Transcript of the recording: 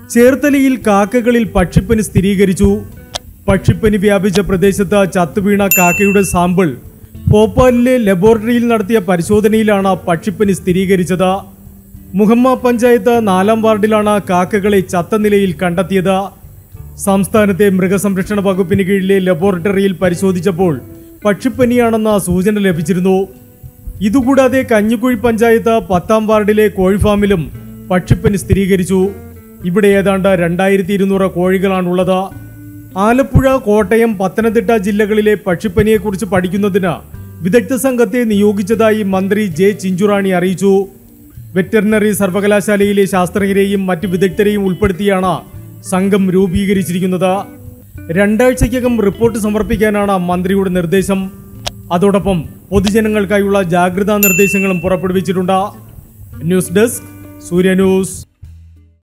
ചേർത്തലയിൽ കാക്കകളിൽ പക്ഷിപ്പനി സ്ഥിരീകരിച്ചു പക്ഷിപ്പനി വ്യാപിച്ച പ്രദേശത്ത് ചത്തുവീണ കാക്കയുടെ സാമ്പിൾ ഭോപ്പാലിലെ ലബോറട്ടറിയിൽ നടത്തിയ പരിശോധനയിലാണ് പക്ഷിപ്പനി സ്ഥിരീകരിച്ചത് മുഹമ്മ പഞ്ചായത്ത് നാലാം വാർഡിലാണ് കാക്കകളെ ചത്ത നിലയിൽ കണ്ടെത്തിയത് സംസ്ഥാനത്തെ മൃഗസംരക്ഷണ വകുപ്പിന് കീഴിലെ ലബോറട്ടറിയിൽ പരിശോധിച്ചപ്പോൾ പക്ഷിപ്പനിയാണെന്ന സൂചന ലഭിച്ചിരുന്നു ഇതുകൂടാതെ കഞ്ഞിക്കുഴി പഞ്ചായത്ത് പത്താം വാർഡിലെ കോഴിഫാമിലും പക്ഷിപ്പനി സ്ഥിരീകരിച്ചു ഇവിടെ ഏതാണ്ട് രണ്ടായിരത്തി ഇരുന്നൂറ് കോഴികളാണുള്ളത് ആലപ്പുഴ കോട്ടയം പത്തനംതിട്ട ജില്ലകളിലെ പക്ഷിപ്പനിയെക്കുറിച്ച് പഠിക്കുന്നതിന് വിദഗ്ധ സംഘത്തെ നിയോഗിച്ചതായി മന്ത്രി ജെ ചിഞ്ചുറാണി അറിയിച്ചു വെറ്ററിനറി സർവകലാശാലയിലെ ശാസ്ത്രജ്ഞരെയും മറ്റ് വിദഗ്ധരെയും ഉൾപ്പെടുത്തിയാണ് സംഘം രൂപീകരിച്ചിരിക്കുന്നത് രണ്ടാഴ്ചയ്ക്കകം റിപ്പോർട്ട് സമർപ്പിക്കാനാണ് മന്ത്രിയുടെ നിർദ്ദേശം അതോടൊപ്പം പൊതുജനങ്ങൾക്കായുള്ള ജാഗ്രതാ നിർദ്ദേശങ്ങളും പുറപ്പെടുവിച്ചിട്ടുണ്ട് ന്യൂസ് ഡെസ്ക് സൂര്യ ന്യൂസ്